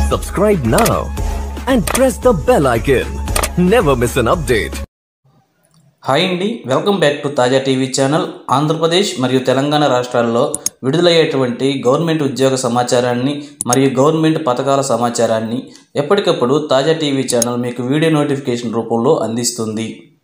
Subscribe now and press the bell icon. Never miss an update. Hi అండి welcome back to తాజా TV channel Andhra Pradesh మరియు తెలంగాణ రాష్ట్రాల్లో విడుదలయ్యేటువంటి government ఉద్యోగ సమాచారాన్ని మరియు గవర్నమెంట్ పథకాల సమాచారాన్ని ఎప్పటికప్పుడు తాజా టీవీ ఛానల్ మీకు వీడియో నోటిఫికేషన్ రూపంలో అందిస్తుంది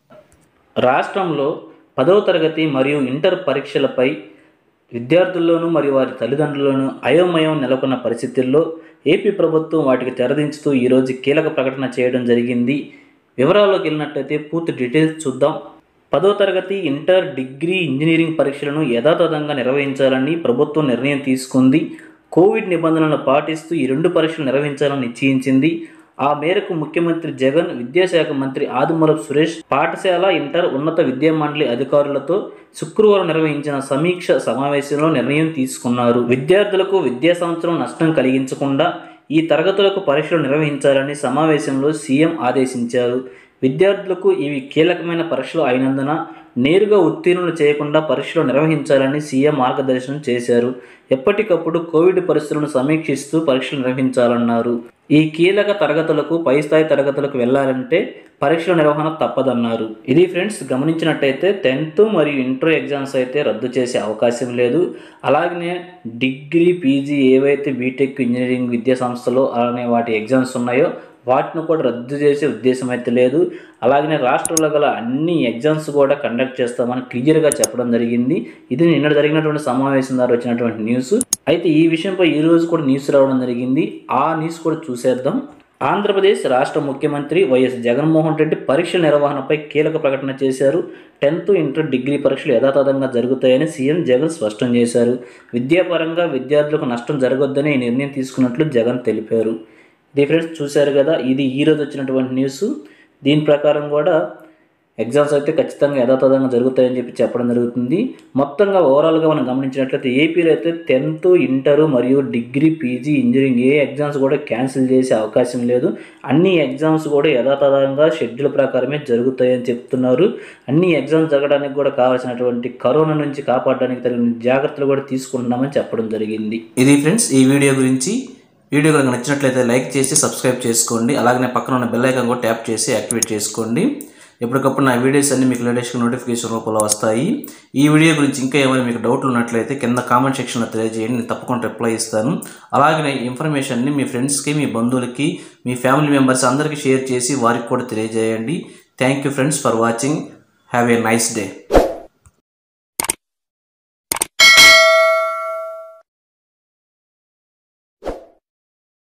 రాష్ట్రంలో పదవ తరగతి మరియు ఇంటర్ పరీక్షలపై విద్యార్థుల్లోనూ మరియు వారి తల్లిదండ్రుల్లోనూ అయోమయం నెలకొన్న పరిస్థితుల్లో ఏపీ ప్రభుత్వం వాటికి తెరదించుతూ ఈరోజు కీలక ప్రకటన చేయడం జరిగింది వివరాల్లోకి వెళ్ళినట్లయితే పూర్తి డీటెయిల్స్ చూద్దాం పదో తరగతి ఇంటర్ డిగ్రీ ఇంజనీరింగ్ పరీక్షలను యథాతథంగా నిర్వహించాలని ప్రభుత్వం నిర్ణయం తీసుకుంది కోవిడ్ నిబంధనలను పాటిస్తూ ఈ రెండు పరీక్షలు నిర్వహించాలని నిశ్చయించింది ఆ మేరకు ముఖ్యమంత్రి జగన్ విద్యాశాఖ మంత్రి ఆదిమూలపు సురేష్ పాఠశాల ఇంటర్ ఉన్నత విద్యా మండలి అధికారులతో శుక్రవారం నిర్వహించిన సమీక్ష సమావేశంలో నిర్ణయం తీసుకున్నారు విద్యార్థులకు విద్యా సంవత్సరం నష్టం కలిగించకుండా ఈ తరగతులకు పరీక్షలు నిర్వహించాలని సమావేశంలో సీఎం ఆదేశించారు విద్యార్థులకు ఇవి కీలకమైన పరీక్షలు అయినందున నేరుగా ఉత్తీర్ణులు చేయకుండా పరీక్షలు నిర్వహించాలని సీఎం మార్గదర్శనం చేశారు ఎప్పటికప్పుడు కోవిడ్ పరిస్థితులను సమీక్షిస్తూ పరీక్షలు నిర్వహించాలన్నారు ఈ కీలక తరగతులకు పై స్థాయి తరగతులకు వెళ్ళాలంటే పరీక్షల నిర్వహణ తప్పదన్నారు ఇది ఫ్రెండ్స్ గమనించినట్టయితే టెన్త్ మరియు ఇంటర్ ఎగ్జామ్స్ అయితే రద్దు చేసే అవకాశం లేదు అలాగనే డిగ్రీ పీజీ ఏవైతే బీటెక్ ఇంజనీరింగ్ విద్యా సంస్థలు అలానే వాటి ఎగ్జామ్స్ ఉన్నాయో వాటిని కూడా రద్దు చేసే ఉద్దేశం అయితే లేదు అలాగనే రాష్ట్రంలో గల అన్ని ఎగ్జామ్స్ కూడా కండక్ట్ చేస్తామని క్లియర్గా చెప్పడం జరిగింది ఇది నిన్న జరిగినటువంటి సమావేశం ద్వారా వచ్చినటువంటి న్యూస్ అయితే ఈ విషయంపై ఈ రోజు కూడా న్యూస్ రావడం జరిగింది ఆ న్యూస్ కూడా చూసేద్దాం ఆంధ్రప్రదేశ్ రాష్ట్ర ముఖ్యమంత్రి వైఎస్ జగన్మోహన్ రెడ్డి పరీక్షల నిర్వహణపై కీలక ప్రకటన చేశారు టెన్త్ ఇంటర్ డిగ్రీ పరీక్షలు యథాతథంగా జరుగుతాయని సీఎం జగన్ స్పష్టం చేశారు విద్యాపరంగా విద్యార్థులకు నష్టం జరగొద్దని ఈ నిర్ణయం తీసుకున్నట్లు జగన్ తెలిపారు ఇది ఫ్రెండ్స్ చూశారు కదా ఇది ఈరోజు వచ్చినటువంటి న్యూస్ దీని ప్రకారం కూడా ఎగ్జామ్స్ అయితే ఖచ్చితంగా యథాతథంగా జరుగుతాయని చెప్పి చెప్పడం జరుగుతుంది మొత్తంగా ఓవరాల్గా మనం గమనించినట్లయితే ఏపీలో అయితే టెన్త్ ఇంటర్ మరియు డిగ్రీ పీజీ ఇంజనీరింగ్ ఏ ఎగ్జామ్స్ కూడా క్యాన్సిల్ చేసే అవకాశం లేదు అన్ని ఎగ్జామ్స్ కూడా యథాతథంగా షెడ్యూల్ ప్రకారమే జరుగుతాయని చెప్తున్నారు అన్ని ఎగ్జామ్స్ జరగడానికి కూడా కావాల్సినటువంటి కరోనా నుంచి కాపాడడానికి తగిన జాగ్రత్తలు కూడా తీసుకుంటున్నామని చెప్పడం జరిగింది ఇది ఫ్రెండ్స్ ఈ వీడియో గురించి వీడియో కనుక నచ్చినట్లయితే లైక్ చేసి సబ్స్క్రైబ్ చేసుకోండి అలాగే పక్కన ఉన్న బెల్ ఐకాన్ కూడా ట్యాప్ చేసి యాక్టివేట్ చేసుకోండి ఎప్పటికప్పుడు నా వీడియోస్ అన్ని మీకు లేటెస్ట్ నోటిఫికేషన్ రూపంలో వస్తాయి ఈ వీడియో గురించి ఇంకా ఏమైనా మీకు డౌట్లు ఉన్నట్లయితే కింద కామెంట్ సెక్షన్లో తెలియజేయండి నేను తప్పకుండా రిప్లై ఇస్తాను అలాగే ఈ ఇన్ఫర్మేషన్ని మీ ఫ్రెండ్స్కి మీ బంధువులకి మీ ఫ్యామిలీ మెంబర్స్ అందరికీ షేర్ చేసి వారికి కూడా తెలియజేయండి thank you friends for watching have a nice day